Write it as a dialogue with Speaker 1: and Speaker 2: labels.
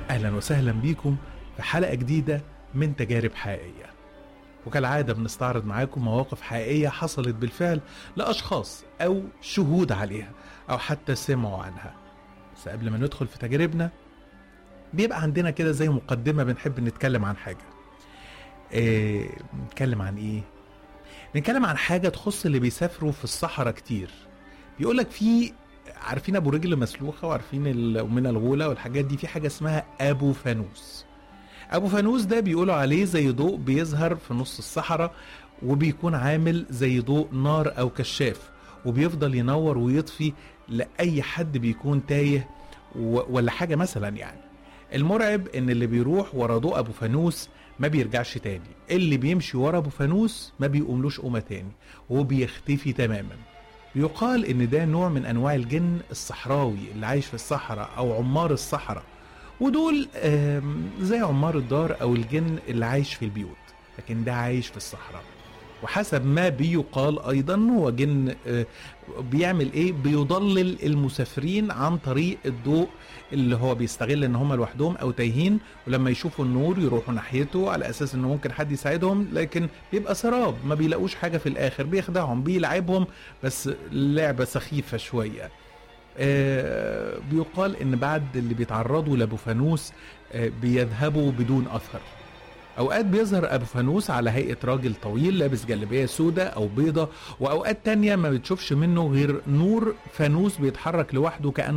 Speaker 1: أهلا وسهلا بيكم في حلقة جديدة من تجارب حقيقية وكالعادة بنستعرض معاكم مواقف حقيقية حصلت بالفعل لأشخاص أو شهود عليها أو حتى سمعوا عنها بس قبل ما ندخل في تجاربنا بيبقى عندنا كده زي مقدمة بنحب نتكلم عن حاجة إيه نتكلم عن إيه؟ نتكلم عن حاجة تخص اللي بيسافروا في الصحراء كتير بيقولك في عارفين ابو رجل مسلوخه وعارفين ال- من الغوله والحاجات دي في حاجه اسمها ابو فانوس ابو فانوس ده بيقولوا عليه زي ضوء بيظهر في نص الصحراء وبيكون عامل زي ضوء نار او كشاف وبيفضل ينور ويطفي لاي حد بيكون تايه و- ولا حاجه مثلا يعني المرعب ان اللي بيروح ورا ضوء ابو فانوس ما بيرجعش تاني اللي بيمشي ورا ابو فانوس ما بيقوملوش قومه تاني وبيختفي تماما يقال ان ده نوع من انواع الجن الصحراوي اللي عايش في الصحراء او عمار الصحراء ودول آم، زي عمار الدار او الجن اللي عايش في البيوت لكن ده عايش في الصحراء وحسب ما بيقال ايضا هو جن آه، بيعمل ايه بيضلل المسافرين عن طريق الضوء اللي هو بيستغل ان هم لوحدهم او تايهين ولما يشوفوا النور يروحوا ناحيته على اساس انه ممكن حد يساعدهم لكن بيبقى سراب ما بيلاقوش حاجه في الاخر بيخدعهم بيلعبهم بس لعبه سخيفه شويه آه، بيقال ان بعد اللي بيتعرضوا لابو فانوس آه، بيذهبوا بدون اثر اوقات بيظهر ابو فانوس على هيئه راجل طويل لابس جلابيه سوداء او بيضة واوقات تانية ما بتشوفش منه غير نور فانوس بيتحرك لوحده كانه